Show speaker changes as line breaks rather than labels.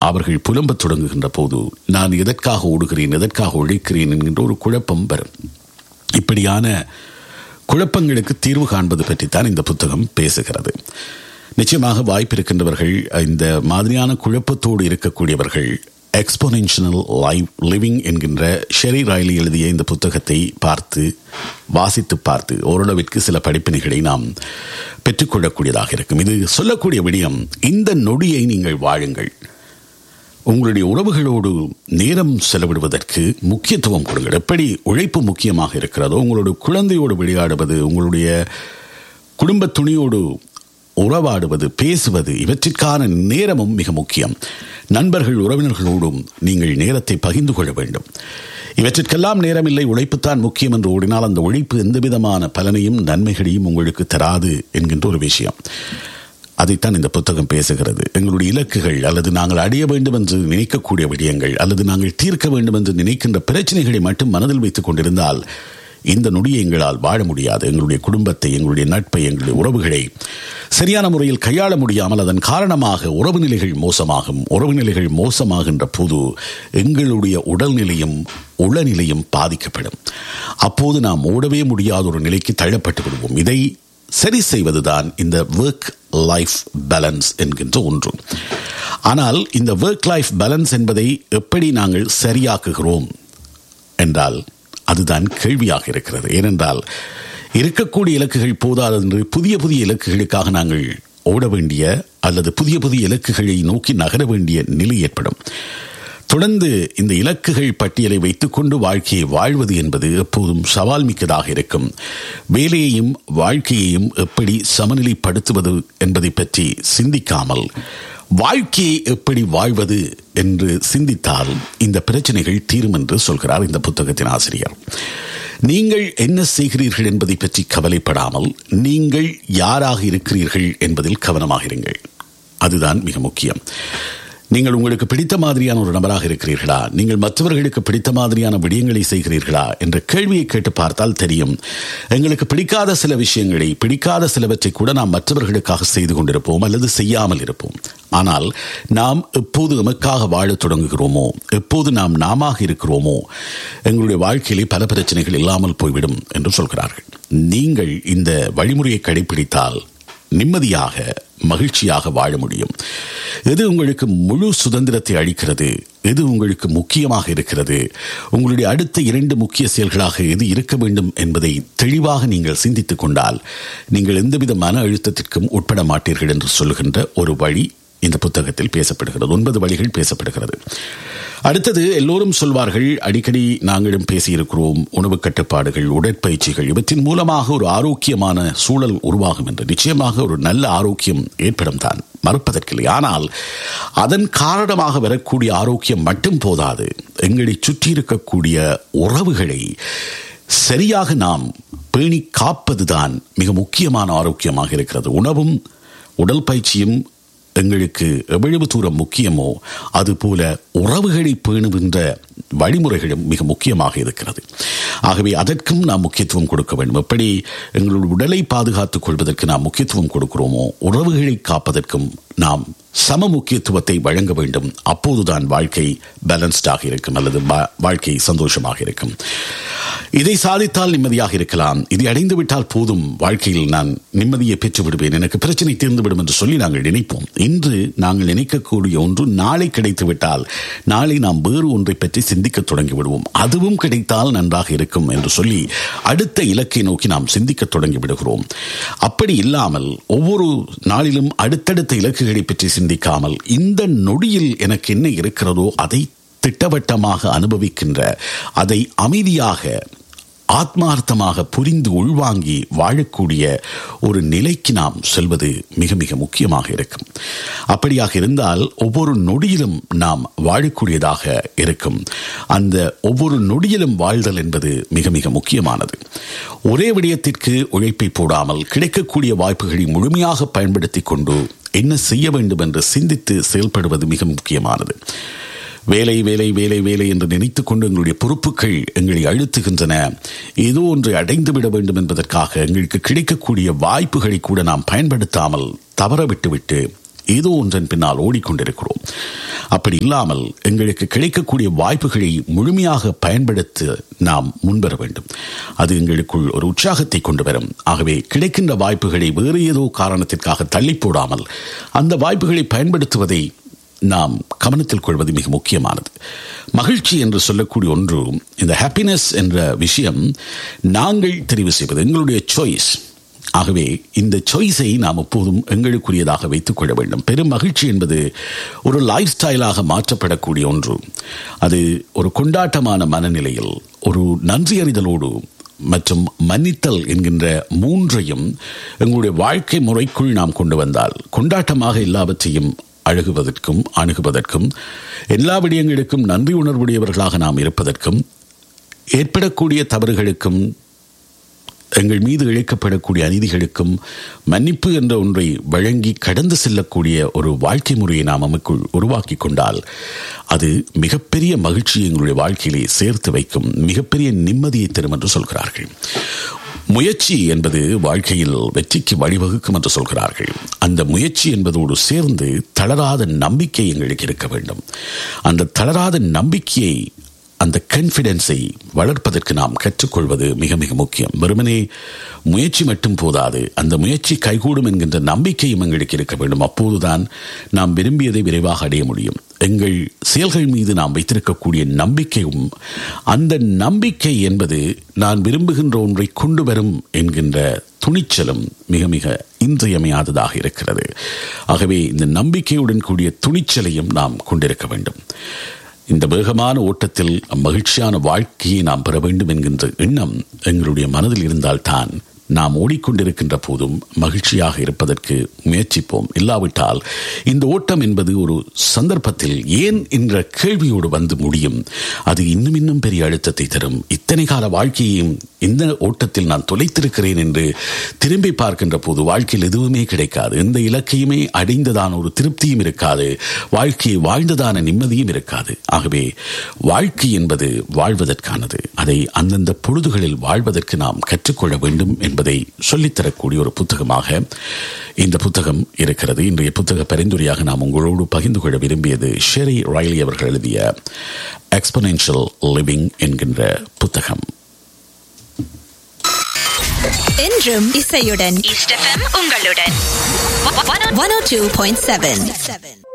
அவர்கள் புலம்பத் தொடங்குகின்ற போது நான் எதற்காக ஓடுகிறேன் எதற்காக உழைக்கிறேன் என்கின்ற ஒரு குழப்பம் வரும் இப்படியான குழப்பங்களுக்கு தீர்வு காண்பது பற்றித்தான் இந்த புத்தகம் பேசுகிறது நிச்சயமாக வாய்ப்பு இருக்கின்றவர்கள் இந்த மாதிரியான குழப்பத்தோடு இருக்கக்கூடியவர்கள் எக்ஸ்போனென்ஷனல் லைவ் லிவிங் என்கின்ற ஷெரி ராய்லி எழுதிய இந்த புத்தகத்தை பார்த்து வாசித்து பார்த்து ஓரளவிற்கு சில படிப்பினைகளை நாம் பெற்றுக்கொள்ளக்கூடியதாக இருக்கும் இது சொல்லக்கூடிய விடயம் இந்த நொடியை நீங்கள் வாழுங்கள் உங்களுடைய உறவுகளோடு நேரம் செலவிடுவதற்கு முக்கியத்துவம் கொடுங்கள் எப்படி உழைப்பு முக்கியமாக இருக்கிறதோ உங்களோட குழந்தையோடு விளையாடுவது உங்களுடைய குடும்ப துணியோடு உறவாடுவது பேசுவது இவற்றிற்கான நேரமும் மிக முக்கியம் நண்பர்கள் உறவினர்களோடும் நீங்கள் நேரத்தை பகிர்ந்து கொள்ள வேண்டும் இவற்றிற்கெல்லாம் நேரமில்லை உழைப்புத்தான் முக்கியம் என்று ஓடினால் அந்த உழைப்பு எந்தவிதமான பலனையும் நன்மைகளையும் உங்களுக்கு தராது என்கின்ற ஒரு விஷயம் அதைத்தான் இந்த புத்தகம் பேசுகிறது எங்களுடைய இலக்குகள் அல்லது நாங்கள் அடைய வேண்டும் என்று நினைக்கக்கூடிய விடயங்கள் அல்லது நாங்கள் தீர்க்க வேண்டும் என்று நினைக்கின்ற பிரச்சனைகளை மட்டும் மனதில் வைத்துக் கொண்டிருந்தால் இந்த நொடியை எங்களால் வாழ முடியாது எங்களுடைய குடும்பத்தை எங்களுடைய நட்பை எங்களுடைய உறவுகளை சரியான முறையில் கையாள முடியாமல் அதன் காரணமாக உறவு நிலைகள் மோசமாகும் உறவு நிலைகள் மோசமாகின்ற போது எங்களுடைய உடல்நிலையும் உளநிலையும் பாதிக்கப்படும் அப்போது நாம் ஓடவே முடியாத ஒரு நிலைக்கு தள்ளப்பட்டு விடுவோம் இதை சரி செய்வதுதான் இந்த ஒர்க் லைஃப் பேலன்ஸ் என்கின்ற ஒன்று ஆனால் இந்த ஒர்க் லைஃப் பேலன்ஸ் என்பதை எப்படி நாங்கள் சரியாக்குகிறோம் என்றால் அதுதான் கேள்வியாக இருக்கிறது ஏனென்றால் இருக்கக்கூடிய இலக்குகள் போதாது என்று புதிய புதிய இலக்குகளுக்காக நாங்கள் ஓட வேண்டிய அல்லது புதிய புதிய இலக்குகளை நோக்கி நகர வேண்டிய நிலை ஏற்படும் தொடர்ந்து இந்த இலக்குகள் பட்டியலை வைத்துக்கொண்டு வாழ்க்கையை வாழ்வது என்பது எப்போதும் சவால் மிக்கதாக இருக்கும் வேலையையும் வாழ்க்கையையும் எப்படி சமநிலைப்படுத்துவது என்பதை பற்றி சிந்திக்காமல் வாழ்க்கையை எப்படி வாழ்வது என்று சிந்தித்தால் இந்த பிரச்சனைகள் தீரும் என்று சொல்கிறார் இந்த புத்தகத்தின் ஆசிரியர் நீங்கள் என்ன செய்கிறீர்கள் என்பதை பற்றி கவலைப்படாமல் நீங்கள் யாராக இருக்கிறீர்கள் என்பதில் கவனமாக இருங்கள் அதுதான் மிக முக்கியம் நீங்கள் உங்களுக்கு பிடித்த மாதிரியான ஒரு நபராக இருக்கிறீர்களா நீங்கள் மற்றவர்களுக்கு பிடித்த மாதிரியான விடயங்களை செய்கிறீர்களா என்ற கேள்வியை கேட்டு பார்த்தால் தெரியும் எங்களுக்கு பிடிக்காத சில விஷயங்களை பிடிக்காத சிலவற்றை கூட நாம் மற்றவர்களுக்காக செய்து கொண்டிருப்போம் அல்லது செய்யாமல் இருப்போம் ஆனால் நாம் எப்போது எமக்காக வாழத் தொடங்குகிறோமோ எப்போது நாம் நாம இருக்கிறோமோ எங்களுடைய வாழ்க்கையிலே பல பிரச்சனைகள் இல்லாமல் போய்விடும் என்று சொல்கிறார்கள் நீங்கள் இந்த வழிமுறையை கடைபிடித்தால் நிம்மதியாக மகிழ்ச்சியாக வாழ முடியும் எது உங்களுக்கு முழு சுதந்திரத்தை அளிக்கிறது எது உங்களுக்கு முக்கியமாக இருக்கிறது உங்களுடைய அடுத்த இரண்டு முக்கிய செயல்களாக எது இருக்க வேண்டும் என்பதை தெளிவாக நீங்கள் சிந்தித்துக் கொண்டால் நீங்கள் எந்தவித மன அழுத்தத்திற்கும் உட்பட மாட்டீர்கள் என்று சொல்லுகின்ற ஒரு வழி இந்த புத்தகத்தில் பேசப்படுகிறது ஒன்பது வழிகள் பேசப்படுகிறது அடுத்தது எல்லோரும் சொல்வார்கள் அடிக்கடி நாங்களும் பேசியிருக்கிறோம் உணவு கட்டுப்பாடுகள் உடற்பயிற்சிகள் இவற்றின் மூலமாக ஒரு ஆரோக்கியமான சூழல் உருவாகும் என்று நிச்சயமாக ஒரு நல்ல ஆரோக்கியம் ஏற்படும் தான் மறுப்பதற்கில்லை ஆனால் அதன் காரணமாக வரக்கூடிய ஆரோக்கியம் மட்டும் போதாது எங்களை சுற்றி இருக்கக்கூடிய உறவுகளை சரியாக நாம் பேணி காப்பதுதான் மிக முக்கியமான ஆரோக்கியமாக இருக்கிறது உணவும் உடல் பயிற்சியும் எங்களுக்கு எவ்வளவு தூரம் முக்கியமோ அதுபோல உறவுகளை பேணுகின்ற வழிமுறைகளும் மிக முக்கியமாக இருக்கிறது ஆகவே அதற்கும் நாம் முக்கியத்துவம் கொடுக்க வேண்டும் எப்படி எங்களுடைய உடலை பாதுகாத்துக் கொள்வதற்கு நாம் முக்கியத்துவம் கொடுக்கிறோமோ உறவுகளை காப்பதற்கும் நாம் சம முக்கியத்துவத்தை வழங்க வேண்டும் அப்போதுதான் வாழ்க்கை பேலன்ஸ்டாக இருக்கும் அல்லது வாழ்க்கை சந்தோஷமாக இருக்கும் இதை சாதித்தால் நிம்மதியாக இருக்கலாம் இதை அடைந்து விட்டால் போதும் வாழ்க்கையில் நான் நிம்மதியை பெற்று விடுவேன் எனக்கு பிரச்சனை தீர்ந்துவிடும் என்று சொல்லி நாங்கள் நினைப்போம் இன்று நாங்கள் நினைக்கக்கூடிய ஒன்று நாளை கிடைத்து விட்டால் நாளை நாம் வேறு ஒன்றை பற்றி சிந்திக்க தொடங்கி விடுவோம் அதுவும் கிடைத்தால் நன்றாக இருக்கும் என்று சொல்லி அடுத்த இலக்கை நோக்கி நாம் சிந்திக்க தொடங்கி விடுகிறோம் அப்படி இல்லாமல் ஒவ்வொரு நாளிலும் அடுத்தடுத்த இலக்குகளை பற்றி சிந்திக்காமல் இந்த நொடியில் எனக்கு என்ன இருக்கிறதோ அதை திட்டவட்டமாக அனுபவிக்கின்ற அதை அமைதியாக ஆத்மார்த்தமாக புரிந்து உள்வாங்கி வாழக்கூடிய ஒரு நிலைக்கு நாம் செல்வது மிக மிக முக்கியமாக இருக்கும் அப்படியாக இருந்தால் ஒவ்வொரு நொடியிலும் நாம் வாழக்கூடியதாக இருக்கும் அந்த ஒவ்வொரு நொடியிலும் வாழ்தல் என்பது மிக மிக முக்கியமானது ஒரே விடயத்திற்கு உழைப்பை போடாமல் கிடைக்கக்கூடிய வாய்ப்புகளை முழுமையாக பயன்படுத்தி கொண்டு என்ன செய்ய வேண்டும் என்று சிந்தித்து செயல்படுவது மிக முக்கியமானது வேலை வேலை வேலை வேலை என்று நினைத்துக் கொண்டு எங்களுடைய பொறுப்புகள் எங்களை அழுத்துகின்றன ஏதோ ஒன்றை அடைந்து விட வேண்டும் என்பதற்காக எங்களுக்கு கிடைக்கக்கூடிய வாய்ப்புகளை கூட நாம் பயன்படுத்தாமல் தவற விட்டுவிட்டு ஏதோ ஒன்றன் பின்னால் ஓடிக்கொண்டிருக்கிறோம் அப்படி இல்லாமல் எங்களுக்கு கிடைக்கக்கூடிய வாய்ப்புகளை முழுமையாக பயன்படுத்த நாம் முன்வர வேண்டும் அது எங்களுக்குள் ஒரு உற்சாகத்தை கொண்டு வரும் ஆகவே கிடைக்கின்ற வாய்ப்புகளை வேறு ஏதோ காரணத்திற்காக தள்ளி போடாமல் அந்த வாய்ப்புகளை பயன்படுத்துவதை நாம் கவனத்தில் கொள்வது மிக முக்கியமானது மகிழ்ச்சி என்று சொல்லக்கூடிய ஒன்று இந்த ஹாப்பினஸ் என்ற விஷயம் நாங்கள் தெரிவு செய்வது எங்களுடைய சாய்ஸ் ஆகவே இந்த சாய்ஸை நாம் எப்போதும் எங்களுக்குரியதாக வைத்துக் கொள்ள வேண்டும் பெரும் மகிழ்ச்சி என்பது ஒரு லைஃப் ஸ்டைலாக மாற்றப்படக்கூடிய ஒன்று அது ஒரு கொண்டாட்டமான மனநிலையில் ஒரு நன்றியறிதலோடு மற்றும் மன்னித்தல் என்கின்ற மூன்றையும் எங்களுடைய வாழ்க்கை முறைக்குள் நாம் கொண்டு வந்தால் கொண்டாட்டமாக எல்லாவற்றையும் அழுகுவதற்கும் அணுகுவதற்கும் எல்லா விடயங்களுக்கும் நன்றி உணர்வுடையவர்களாக நாம் இருப்பதற்கும் ஏற்படக்கூடிய தவறுகளுக்கும் எங்கள் மீது இழைக்கப்படக்கூடிய அநீதிகளுக்கும் மன்னிப்பு என்ற ஒன்றை வழங்கி கடந்து செல்லக்கூடிய ஒரு வாழ்க்கை முறையை நாம் நமக்குள் உருவாக்கி கொண்டால் அது மிகப்பெரிய மகிழ்ச்சியை எங்களுடைய வாழ்க்கையிலே சேர்த்து வைக்கும் மிகப்பெரிய நிம்மதியை தரும் என்று சொல்கிறார்கள் முயற்சி என்பது வாழ்க்கையில் வெற்றிக்கு வழிவகுக்கும் என்று சொல்கிறார்கள் அந்த முயற்சி என்பதோடு சேர்ந்து தளராத நம்பிக்கை எங்களுக்கு இருக்க வேண்டும் அந்த தளராத நம்பிக்கையை அந்த கான்ஃபிடென்ஸை வளர்ப்பதற்கு நாம் கற்றுக்கொள்வது மிக மிக முக்கியம் வெறுமனே முயற்சி மட்டும் போதாது அந்த முயற்சி கைகூடும் என்கின்ற நம்பிக்கையும் எங்களுக்கு இருக்க வேண்டும் அப்போதுதான் நாம் விரும்பியதை விரைவாக அடைய முடியும் எங்கள் செயல்கள் மீது நாம் வைத்திருக்கக்கூடிய நம்பிக்கையும் அந்த நம்பிக்கை என்பது நான் விரும்புகின்ற ஒன்றை கொண்டு வரும் என்கின்ற துணிச்சலும் மிக மிக இன்றியமையாததாக இருக்கிறது ஆகவே இந்த நம்பிக்கையுடன் கூடிய துணிச்சலையும் நாம் கொண்டிருக்க வேண்டும் இந்த வேகமான ஓட்டத்தில் மகிழ்ச்சியான வாழ்க்கையை நாம் பெற வேண்டும் என்கின்ற எண்ணம் எங்களுடைய மனதில் இருந்தால்தான் நாம் ஓடிக்கொண்டிருக்கின்ற போதும் மகிழ்ச்சியாக இருப்பதற்கு முயற்சிப்போம் இல்லாவிட்டால் இந்த ஓட்டம் என்பது ஒரு சந்தர்ப்பத்தில் ஏன் என்ற கேள்வியோடு வந்து முடியும் அது இன்னும் இன்னும் பெரிய அழுத்தத்தை தரும் இத்தனை கால வாழ்க்கையையும் இந்த ஓட்டத்தில் நான் தொலைத்திருக்கிறேன் என்று திரும்பி பார்க்கின்ற போது வாழ்க்கையில் எதுவுமே கிடைக்காது எந்த இலக்கையுமே அடைந்ததான ஒரு திருப்தியும் இருக்காது வாழ்க்கையை வாழ்ந்ததான நிம்மதியும் இருக்காது ஆகவே வாழ்க்கை என்பது வாழ்வதற்கானது அதை அந்தந்த பொழுதுகளில் வாழ்வதற்கு நாம் கற்றுக்கொள்ள வேண்டும் என்பதை சொல்லித்தரக்கூடிய ஒரு புத்தகமாக இந்த புத்தகம் இருக்கிறது இன்றைய புத்தக பரிந்துரையாக நாம் உங்களோடு பகிர்ந்து கொள்ள விரும்பியது ஷெரி ராய்லி அவர்கள் எழுதிய எக்ஸ்பனென்ஷியல் லிவிங் என்கின்ற புத்தகம்
என்றும் இசையுடன்
ஈஸ்ட் எஃப்எம் உங்களுடன்
one O two point seven